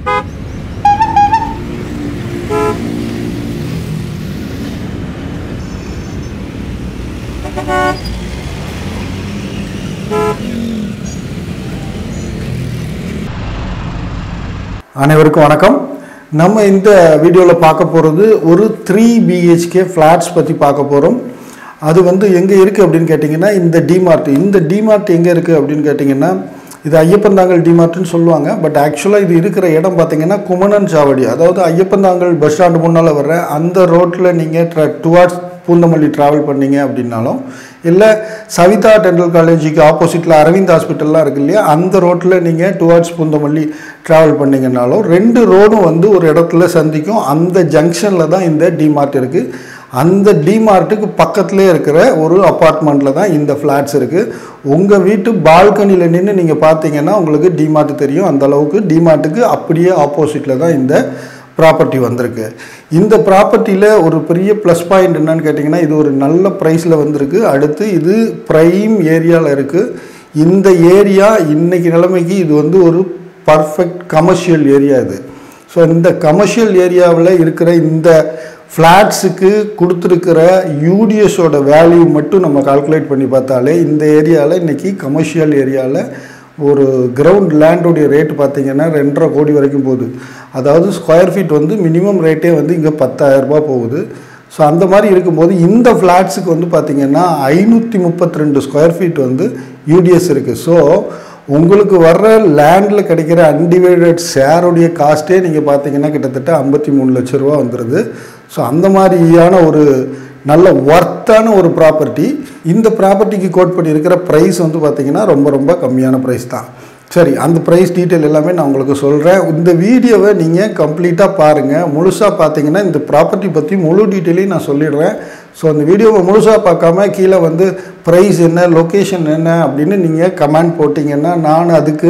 அனைவருக்கும் வணக்கம் நம்ம இந்த வீடியோவில் பார்க்க போகிறது ஒரு த்ரீ பிஹெச்கே ஃப்ளாட்ஸ் பற்றி பார்க்க போகிறோம் அது வந்து எங்கே இருக்குது அப்படின்னு கேட்டிங்கன்னா இந்த டிமார்ட் இந்த டிமார்ட் எங்கே இருக்குது அப்படின்னு கேட்டிங்கன்னா இது ஐயப்பந்தாங்கல் டிமார்ட்னு சொல்லுவாங்க பட் ஆக்சுவலாக இது இருக்கிற இடம் பார்த்தீங்கன்னா குமணன் சாவடி அதாவது ஐயப்பந்தாங்கல் பஸ் ஸ்டாண்டு முன்னால் வர்ற அந்த ரோட்டில் நீங்கள் ட்ர டுவார்ட்ஸ் பூந்தமல்லி ட்ராவல் பண்ணீங்க அப்படின்னாலும் இல்லை சவிதா டென்டல் காலேஜுக்கு ஆப்போசிட்டில் அரவிந்த் ஹாஸ்பிட்டல்லாம் இருக்கு இல்லையா அந்த ரோட்டில் நீங்கள் டுவார்ட்ஸ் பூந்தமல்லி ட்ராவல் பண்ணீங்கன்னாலும் ரெண்டு ரோடும் வந்து ஒரு இடத்துல சந்திக்கும் அந்த ஜங்ஷனில் தான் இந்த டிமார்ட் இருக்குது அந்த டிமார்ட்டுக்கு பக்கத்துலேயே இருக்கிற ஒரு அப்பார்ட்மெண்ட்டில் தான் இந்த ஃப்ளாட்ஸ் இருக்குது உங்கள் வீட்டு பால்கனியில் நின்று நீங்கள் பார்த்தீங்கன்னா உங்களுக்கு டிமார்ட் தெரியும் அந்த அளவுக்கு டிமார்ட்டுக்கு அப்படியே ஆப்போசிட்டில் தான் இந்த ப்ராப்பர்ட்டி வந்திருக்கு இந்த ப்ராப்பர்ட்டியில் ஒரு பெரிய ப்ளஸ் பாயிண்ட் என்னன்னு கேட்டிங்கன்னா இது ஒரு நல்ல ப்ரைஸில் வந்திருக்கு அடுத்து இது ப்ரைம் ஏரியாவில் இருக்குது இந்த ஏரியா இன்னைக்கு நிலைமைக்கு இது வந்து ஒரு பர்ஃபெக்ட் கமர்ஷியல் ஏரியா இது ஸோ இந்த கமர்ஷியல் ஏரியாவில் இருக்கிற இந்த ஃப்ளாட்ஸுக்கு கொடுத்துருக்கிற யூடிஎஸோட வேல்யூ மட்டும் நம்ம கால்குலேட் பண்ணி பார்த்தாலே இந்த ஏரியாவில் இன்றைக்கி கமர்ஷியல் ஏரியாவில் ஒரு கிரவுண்ட் லேண்டோடைய ரேட்டு பார்த்தீங்கன்னா ரெண்டரை கோடி வரைக்கும் போகுது அதாவது ஸ்கொயர் ஃபீட் வந்து மினிமம் ரேட்டே வந்து இங்கே பத்தாயிரரூபா போகுது ஸோ அந்த மாதிரி இருக்கும்போது இந்த ஃப்ளாட்ஸுக்கு வந்து பார்த்திங்கன்னா ஐநூற்றி முப்பத்தி ரெண்டு ஸ்கொயர் ஃபீட் வந்து யூடிஎஸ் இருக்குது ஸோ உங்களுக்கு வர்ற லேண்டில் கிடைக்கிற அன்டிவைடட் ஷேருடைய காஸ்ட்டே நீங்கள் பார்த்தீங்கன்னா கிட்டத்தட்ட ஐம்பத்தி மூணு லட்ச ரூபா வந்துடுது ஸோ அந்த மாதிரியான ஒரு நல்ல ஒர்த்தான ஒரு ப்ராப்பர்ட்டி இந்த ப்ராப்பர்ட்டிக்கு கோட் பண்ணி இருக்கிற ப்ரைஸ் வந்து பார்த்திங்கன்னா ரொம்ப ரொம்ப கம்மியான ப்ரைஸ் தான் சரி அந்த ப்ரைஸ் டீட்டெயில் எல்லாமே நான் உங்களுக்கு சொல்கிறேன் இந்த வீடியோவை நீங்கள் கம்ப்ளீட்டாக பாருங்கள் முழுசாக பார்த்தீங்கன்னா இந்த ப்ராப்பர்ட்டி பற்றி முழு டீட்டெயிலையும் நான் சொல்லிடுறேன் ஸோ அந்த வீடியோவை முழுசாக பார்க்காம கீழே வந்து ப்ரைஸ் என்ன லொக்கேஷன் என்ன அப்படின்னு நீங்கள் கமெண்ட் போட்டிங்கன்னா நான் அதுக்கு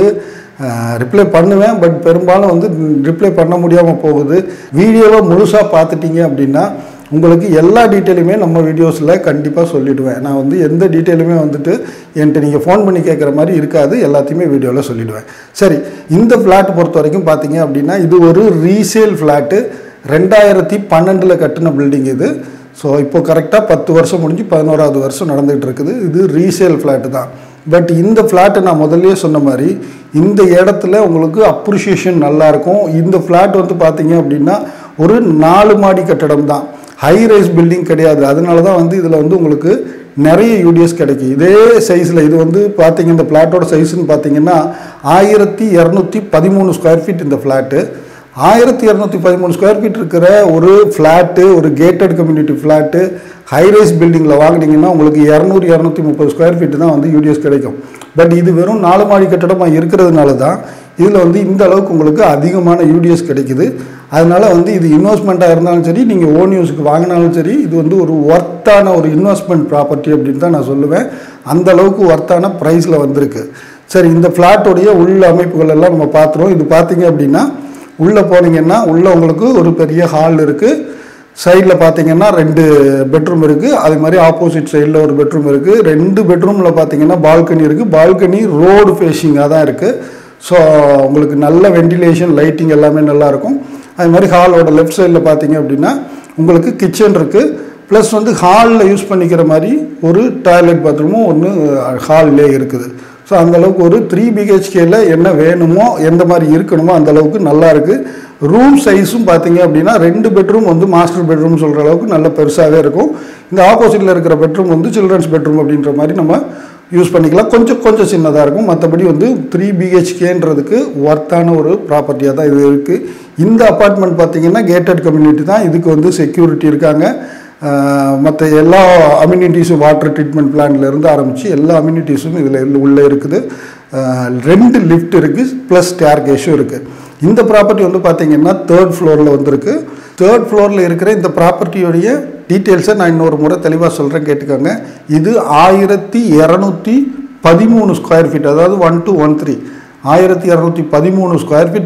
ரிப்ளை பண்ணுவேன் பட் பெரும்பாலும் வந்து ரிப்ளை பண்ண முடியாமல் போகுது வீடியோவை முழுசாக பார்த்துட்டீங்க அப்படின்னா உங்களுக்கு எல்லா டீட்டெயிலுமே நம்ம வீடியோஸில் கண்டிப்பாக சொல்லிவிடுவேன் நான் வந்து எந்த டீட்டெயிலுமே வந்துட்டு என்கிட்ட நீங்கள் ஃபோன் பண்ணி கேட்குற மாதிரி இருக்காது எல்லாத்தையுமே வீடியோவில் சொல்லிவிடுவேன் சரி இந்த ஃப்ளாட் பொறுத்த வரைக்கும் பார்த்தீங்க அப்படின்னா இது ஒரு ரீசேல் ஃப்ளாட்டு ரெண்டாயிரத்தி பன்னெண்டில் கட்டின பில்டிங் இது ஸோ இப்போ கரெக்டாக பத்து வருஷம் முடிஞ்சு பதினோராவது வருஷம் நடந்துகிட்டு இருக்குது இது ரீசேல் ஃப்ளாட்டு தான் பட் இந்த ஃப்ளாட்டை நான் முதல்லயே சொன்ன மாதிரி இந்த இடத்துல உங்களுக்கு அப்ரிஷியேஷன் நல்லாயிருக்கும் இந்த ஃப்ளாட் வந்து பார்த்தீங்க அப்படின்னா ஒரு நாலு மாடி கட்டடம் தான் ஹை ரைஸ் பில்டிங் கிடையாது அதனால தான் வந்து இதில் வந்து உங்களுக்கு நிறைய யூடிஎஸ் கிடைக்கும் இதே சைஸில் இது வந்து பார்த்தீங்க இந்த ஃப்ளாட்டோட சைஸ்ன்னு பார்த்தீங்கன்னா ஆயிரத்தி இரநூத்தி பதிமூணு ஸ்கொயர் ஃபீட் இந்த ஃப்ளாட்டு ஆயிரத்தி இரநூத்தி பதிமூணு ஸ்கொயர் ஃபீட் இருக்கிற ஒரு ஃப்ளாட்டு ஒரு கேட்டட் கம்யூனிட்டி ஃப்ளாட்டு ஹைரைஸ் பில்டிங்கில் வாங்கினீங்கன்னா உங்களுக்கு இரநூறு இரநூத்தி முப்பது ஸ்கொயர் ஃபீட் தான் வந்து யூடிஎஸ் கிடைக்கும் பட் இது வெறும் நாலு மாடி கட்டடமாக இருக்கிறதுனால தான் இதில் வந்து இந்த அளவுக்கு உங்களுக்கு அதிகமான யூடிஎஸ் கிடைக்குது அதனால் வந்து இது இன்வெஸ்ட்மெண்ட்டாக இருந்தாலும் சரி நீங்கள் ஓன் யூஸுக்கு வாங்கினாலும் சரி இது வந்து ஒரு ஒர்த்தான ஒரு இன்வெஸ்ட்மெண்ட் ப்ராப்பர்ட்டி அப்படின்னு தான் நான் சொல்லுவேன் அந்த அளவுக்கு ஒர்த்தான ப்ரைஸில் வந்திருக்கு சரி இந்த ஃப்ளாட்டோடைய உள்ள அமைப்புகள் எல்லாம் நம்ம பார்த்துருவோம் இது பார்த்தீங்க அப்படின்னா உள்ளே போனீங்கன்னா உள்ளே உங்களுக்கு ஒரு பெரிய ஹால் இருக்குது சைடில் பார்த்தீங்கன்னா ரெண்டு பெட்ரூம் இருக்குது அதே மாதிரி ஆப்போசிட் சைடில் ஒரு பெட்ரூம் இருக்குது ரெண்டு பெட்ரூமில் பார்த்தீங்கன்னா பால்கனி இருக்குது பால்கனி ரோடு ஃபேஷிங்காக தான் இருக்குது ஸோ உங்களுக்கு நல்ல வெண்டிலேஷன் லைட்டிங் எல்லாமே நல்லாயிருக்கும் அது மாதிரி ஹாலோட லெஃப்ட் சைடில் பார்த்தீங்க அப்படின்னா உங்களுக்கு கிச்சன் இருக்குது ப்ளஸ் வந்து ஹாலில் யூஸ் பண்ணிக்கிற மாதிரி ஒரு டாய்லெட் பாத்ரூமும் ஒன்று ஹால்லே இருக்குது ஸோ அந்தளவுக்கு ஒரு த்ரீ பிஹெச்கேல என்ன வேணுமோ எந்த மாதிரி இருக்கணுமோ அந்த அளவுக்கு நல்லா இருக்குது ரூம் சைஸும் பார்த்தீங்க அப்படின்னா ரெண்டு பெட்ரூம் வந்து மாஸ்டர் பெட்ரூம் சொல்கிற அளவுக்கு நல்ல பெருசாகவே இருக்கும் இந்த ஆப்போசிட்டில் இருக்கிற பெட்ரூம் வந்து சில்ட்ரன்ஸ் பெட்ரூம் அப்படின்ற மாதிரி நம்ம யூஸ் பண்ணிக்கலாம் கொஞ்சம் கொஞ்சம் சின்னதாக இருக்கும் மற்றபடி வந்து த்ரீ பிஹெச்கேன்றதுக்கு ஒர்த்தான ஒரு ப்ராப்பர்ட்டியாக தான் இது இருக்குது இந்த அப்பார்ட்மெண்ட் பார்த்தீங்கன்னா கேட்டட் கம்யூனிட்டி தான் இதுக்கு வந்து செக்யூரிட்டி இருக்காங்க மற்ற எல்லா அம்யூனிட்டிஸும் வாட்டர் ட்ரீட்மெண்ட் பிளான்லேருந்து ஆரம்பித்து எல்லா அம்யூனிட்டிஸும் இதில் உள்ளே இருக்குது ரெண்டு லிஃப்ட் இருக்குது ப்ளஸ் ஸ்டேர் கேஷும் இருக்குது இந்த ப்ராப்பர்ட்டி வந்து பார்த்தீங்கன்னா தேர்ட் ஃப்ளோரில் வந்திருக்கு தேர்ட் ஃப்ளோரில் இருக்கிற இந்த ப்ராப்பர்ட்டியோடைய டீட்டெயில்ஸை நான் இன்னொரு முறை தெளிவாக சொல்கிறேன் கேட்டுக்கோங்க இது ஆயிரத்தி இரநூத்தி பதிமூணு ஸ்கொயர் ஃபீட் அதாவது ஒன் டூ ஒன் த்ரீ ஆயிரத்தி இரநூத்தி பதிமூணு ஸ்கொயர் ஃபீட்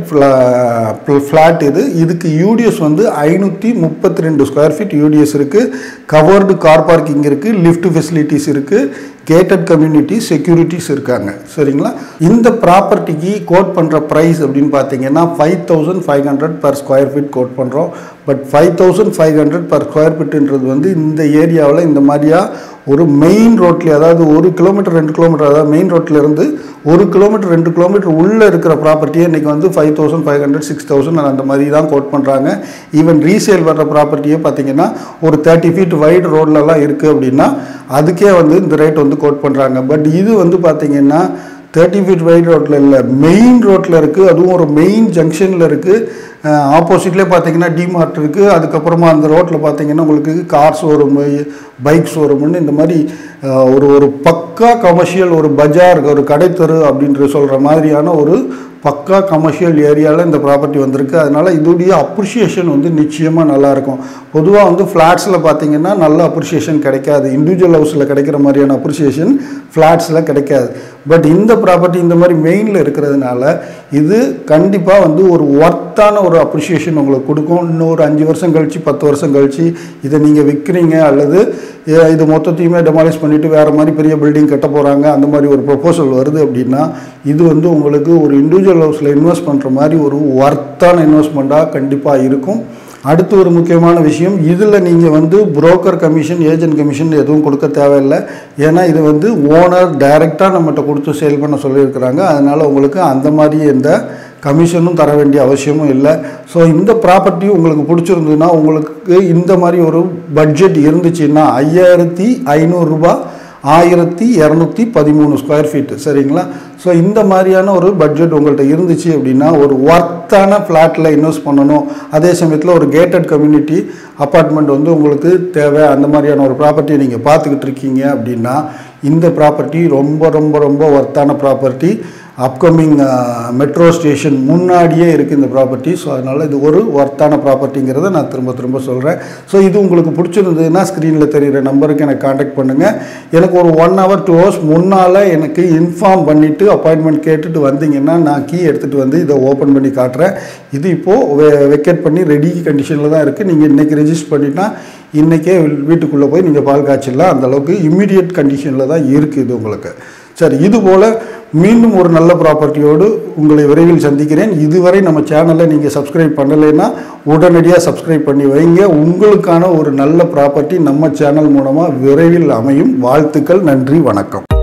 ஃப்ளாட் இது இதுக்கு யூடிஎஸ் வந்து ஐநூற்றி முப்பத்தி ரெண்டு ஸ்கொயர் ஃபீட் யூடிஎஸ் இருக்குது கவர்டு கார் பார்க்கிங் இருக்குது லிஃப்ட் ஃபெசிலிட்டிஸ் இருக்குது கேட்டட் கம்யூனிட்டி செக்யூரிட்டிஸ் இருக்காங்க சரிங்களா இந்த ப்ராப்பர்ட்டிக்கு கோட் பண்ணுற ப்ரைஸ் அப்படின்னு பார்த்தீங்கன்னா five thousand five hundred per square feet quote பண்ணுறோம் but five thousand five hundred per square ஃபீட்டுன்றது வந்து இந்த ஏரியாவில் இந்த மாதிரியா ஒரு மெயின் ரோட்லேயே அதாவது ஒரு கிலோமீட்டர் ரெண்டு கிலோமீட்டர் அதாவது மெயின் ரோட்ல இருந்து ஒரு கிலோமீட்டர் ரெண்டு கிலோமீட்டர் உள்ளே இருக்கிற ப்ராப்பர்ட்டியே இன்றைக்கி வந்து five thousand five hundred six thousand அந்த மாதிரி தான் கோட் பண்ணுறாங்க ஈவன் ரீசேல் வர்ற ப்ராப்பர்ட்டியே பார்த்தீங்கன்னா ஒரு தேர்ட்டி ஃபீட் வைடு ரோட்லலாம் இருக்குது அப்படின்னா அதுக்கே வந்து இந்த ரேட் வந்து கோட் பண்ணுறாங்க பட் இது வந்து பார்த்தீங்கன்னா தேர்ட்டி ஃபீட் வைட் ரோட்டில் இல்லை மெயின் ரோட்டில் இருக்குது அதுவும் ஒரு மெயின் ஜங்ஷனில் இருக்குது ஆப்போசிட்லேயே பார்த்தீங்கன்னா டிமார்ட் இருக்குது அதுக்கப்புறமா அந்த ரோட்டில் பார்த்தீங்கன்னா உங்களுக்கு கார் ஷோரூமு பைக் ஷோரூமுன்னு இந்த மாதிரி அஹ், ஒரு ஒரு பக்கா கமர்ஷியல் ஒரு பஜார் ஒரு கடைத்தெரு அப்படின்ற சொல்கிற மாதிரியான ஒரு பக்கா கமர்ஷியல் ஏரியாவில் இந்த ப்ராப்பர்ட்டி வந்திருக்கு அதனால் இதோடைய அப்ரிஷியேஷன் வந்து நிச்சயமாக நல்லாயிருக்கும் பொதுவாக வந்து ஃப்ளாட்ஸில் பார்த்தீங்கன்னா நல்ல அப்ரிஷியேஷன் கிடைக்காது இண்டிவிஜுவல் ஹவுஸில் கிடைக்கிற மாதிரியான அப்ரிஷியேஷன் ஃப்ளாட்ஸில் கிடைக்காது பட் இந்த ப்ராப்பர்ட்டி இந்த மாதிரி மெயினில் இருக்கிறதுனால இது கண்டிப்பாக வந்து ஒரு ஒர்த்தான ஒரு அப்ரிஷியேஷன் உங்களுக்கு கொடுக்கும் இன்னும் ஒரு அஞ்சு வருஷம் கழிச்சு பத்து வருஷம் கழிச்சு இதை நீங்கள் விற்கிறீங்க அல்லது ஏ- இது மொத்தத்தையுமே டெமாலிஷ் பண்ணிவிட்டு வேறு மாதிரி பெரிய பில்டிங் கட்ட போகிறாங்க அந்த மாதிரி ஒரு ப்ரொபோசல் வருது அப்படின்னா இது வந்து உங்களுக்கு ஒரு இண்டிவிஜுவல் ஹவுஸில் இன்வெஸ்ட் பண்ணுற மாதிரி ஒரு ஒர்த்தான இன்வெஸ்ட்மெண்ட்டாக கண்டிப்பாக இருக்கும் அடுத்து ஒரு முக்கியமான விஷயம் இதில் நீங்கள் வந்து புரோக்கர் கமிஷன் ஏஜென்ட் கமிஷன் எதுவும் கொடுக்க தேவையில்லை ஏன்னா இது வந்து ஓனர் டைரெக்டாக நம்மகிட்ட கொடுத்து சேல் பண்ண சொல்லியிருக்கிறாங்க அதனால் உங்களுக்கு அந்த மாதிரி எந்த கமிஷனும் தர வேண்டிய அவசியமும் இல்லை ஸோ இந்த ப்ராப்பர்ட்டி உங்களுக்கு பிடிச்சிருந்ததுன்னா உங்களுக்கு இந்த மாதிரி ஒரு பட்ஜெட் இருந்துச்சுன்னா ஐயாயிரத்தி ஐநூறுரூபா ஆயிரத்தி இரநூத்தி பதிமூணு ஸ்கொயர் ஃபீட் சரிங்களா ஸோ இந்த மாதிரியான ஒரு பட்ஜெட் உங்கள்கிட்ட இருந்துச்சு அப்படின்னா ஒரு ஒர்த்தான ஃப்ளாட்டில் இன்வெஸ்ட் பண்ணணும் அதே சமயத்தில் ஒரு கேட்டட் கம்யூனிட்டி அப்பார்ட்மெண்ட் வந்து உங்களுக்கு தேவை அந்த மாதிரியான ஒரு ப்ராப்பர்ட்டியை நீங்கள் பார்த்துக்கிட்டு இருக்கீங்க அப்படின்னா இந்த ப்ராப்பர்ட்டி ரொம்ப ரொம்ப ரொம்ப ஒர்த்தான ப்ராப்பர்ட்டி அப்கமிங் மெட்ரோ ஸ்டேஷன் முன்னாடியே இருக்குது இந்த ப்ராப்பர்ட்டி ஸோ அதனால் இது ஒரு ஒர்த்தான ப்ராப்பர்ட்டிங்கிறத நான் திரும்ப திரும்ப சொல்கிறேன் ஸோ இது உங்களுக்கு பிடிச்சிருந்ததுன்னா ஸ்க்ரீனில் தெரிகிற நம்பருக்கு எனக்கு காண்டாக்ட் பண்ணுங்கள் எனக்கு ஒரு ஒன் ஹவர் டூ ஹவர்ஸ் முன்னால் எனக்கு இன்ஃபார்ம் பண்ணிவிட்டு அப்பாயின்மெண்ட் கேட்டுட்டு வந்தீங்கன்னா நான் கீ எடுத்துகிட்டு வந்து இதை ஓப்பன் பண்ணி காட்டுறேன் இது இப்போது வெக்கேட் பண்ணி ரெடி கண்டிஷனில் தான் இருக்குது நீங்கள் இன்றைக்கி ரெஜிஸ்டர் பண்ணிட்டா இன்றைக்கே வீட்டுக்குள்ளே போய் நீங்கள் பால் காய்ச்சிடலாம் அந்த அளவுக்கு இம்மிடியட் கண்டிஷனில் தான் இருக்குது இது உங்களுக்கு சரி இது போல் மீண்டும் ஒரு நல்ல ப்ராப்பர்ட்டியோடு உங்களை விரைவில் சந்திக்கிறேன் இதுவரை நம்ம சேனலை நீங்கள் சப்ஸ்கிரைப் பண்ணலைன்னா உடனடியாக சப்ஸ்கிரைப் பண்ணி வைங்க உங்களுக்கான ஒரு நல்ல ப்ராப்பர்ட்டி நம்ம சேனல் மூலமாக விரைவில் அமையும் வாழ்த்துக்கள் நன்றி வணக்கம்